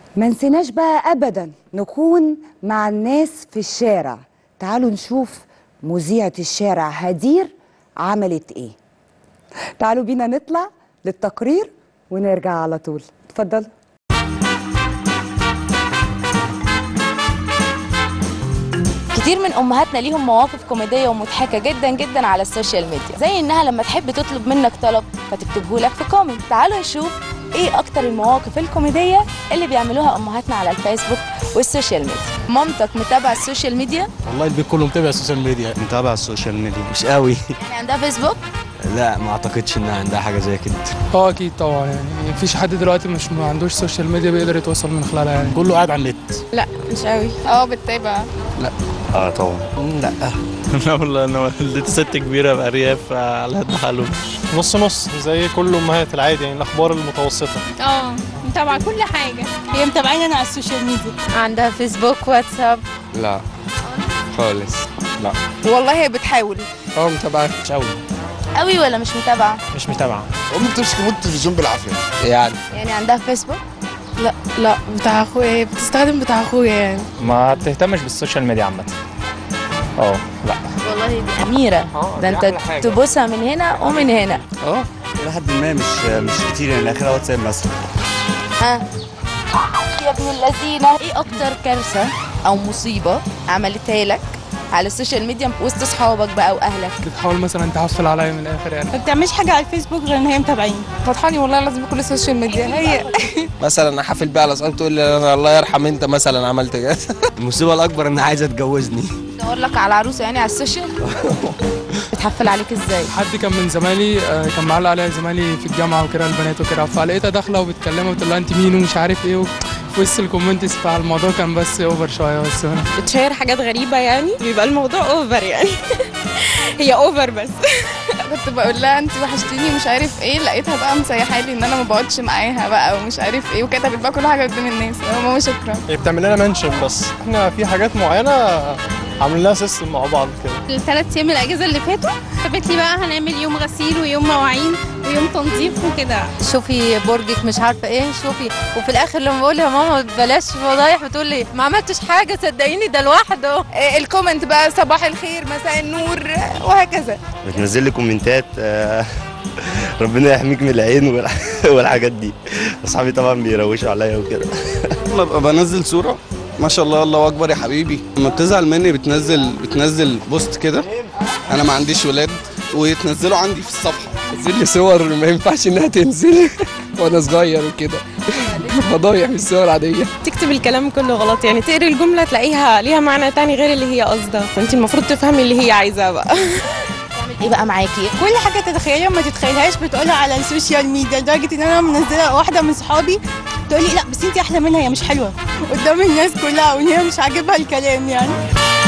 ما نسيناش بقى ابدا نكون مع الناس في الشارع تعالوا نشوف مذيعة الشارع هدير عملت ايه تعالوا بينا نطلع للتقرير ونرجع على طول اتفضلوا كتير من امهاتنا ليهم مواقف كوميديه ومضحكه جدا جدا على السوشيال ميديا زي انها لما تحب تطلب منك طلب فتكتبه لك في كومنت تعالوا نشوف ايه اكتر المواقف الكوميديه اللي بيعملوها امهاتنا على الفيسبوك والسوشيال ميديا مامتك متابعه السوشيال ميديا والله البيت كله متابع السوشيال ميديا متابع السوشيال ميديا مش قوي يعني عندها فيسبوك لا ما اعتقدش انها عندها حاجه زي كده اه اكيد طبعا يعني مفيش حد دلوقتي مش ما عندوش سوشيال ميديا بيقدر يتواصل من خلالها يعني كله قاعد على النت لا مش قوي اه بتتابع اه طبعا لا لا والله انا والدتي ست كبيره في ارياف على قد حاله نص نص زي كل امهات العادي يعني الاخبار المتوسطه اه متابعه كل حاجه هي متابعاني انا على السوشيال ميديا عندها فيسبوك واتساب لا خالص لا والله هي بتحاول اه متابعة مش قوي قوي ولا مش متابعه مش متابعه امي بتمسك ريموت التلفزيون بالعافيه يعني يعني عندها فيسبوك لا لا بتاع اخويا بتستخدم بتاع اخويا يعني ما بتهتمش بالسوشيال ميديا عامه اه لا والله دي اميره ده انت تبوسها من هنا ومن هنا اه الى حد ما مش مش كتير يعني اخرها واتساب مثلا ها يا ابن اللذينه ايه اكتر كارثه او مصيبه عملتها لك على السوشيال ميديا وسط اصحابك بقى واهلك بتحاول مثلا تحفل عليا من الاخر يعني ما بتعملش حاجه على الفيسبوك غير ان هي متابعيني فرحاني والله لازم كل السوشيال ميديا هي مثلا احفل بقى على اصحابي تقول لي انا الله يرحم انت مثلا عملت كده المصيبه الاكبر انها عايزه تجوزني دور لك على عروسه يعني على السوشيال بتحفل عليك ازاي حد كان من زمايلي آه، كان معلق عليها زمايلي في الجامعه وكده البنات وكده فلقيتها داخله وبتكلمها وتقول لها انت مين ومش عارف ايه و- في وسط الكومنتس فالموضوع كان بس اوفر شويه بس هنا بتشير حاجات غريبه يعني بيبقى الموضوع اوفر يعني هي اوفر بس كنت بقول لها انت وحشتيني مش عارف ايه لقيتها بقى مسيحه لي ان انا ما بقعدش معاها بقى ومش عارف ايه وكتبت بقى كل حاجه قدام الناس يا ماما شكرا هي بتعمل لنا منشن بس احنا في حاجات معينه عاملين لها سيستم مع بعض كده الثلاث ايام الاجازه اللي فاتوا كتبت لي بقى هنعمل يوم غسيل ويوم مواعين ويوم تنظيف وكده شوفي برجك مش عارفه ايه شوفي وفي الاخر لما بقول يا ماما بلاش فضايح بتقول لي ما عملتش حاجه صدقيني ده لوحده الكومنت بقى صباح الخير مساء النور وهكذا بتنزل لي كومنتات آه، ربنا يحميك من العين والح- والحاجات دي اصحابي طبعا بيروشوا عليا وكده ببقى بنزل صوره ما شاء الله الله اكبر يا حبيبي لما بتزعل مني بتنزل بتنزل بوست كده انا ما عنديش ولاد وتنزله عندي في الصفحه تنزل لي صور ما ينفعش انها تنزل وانا صغير وكده فضايح من الصور عاديه تكتب الكلام كله غلط يعني تقري الجمله تلاقيها ليها معنى تاني غير اللي هي قصدها فانت المفروض تفهمي اللي هي عايزاه بقى ايه بقى معاكي كل حاجه تتخيليها ما تتخيلهاش بتقولها على السوشيال ميديا لدرجه ان انا منزله واحده من صحابي تقول لي لا بس انت احلى منها هي مش حلوه قدام الناس كلها وان هي مش عاجبها الكلام يعني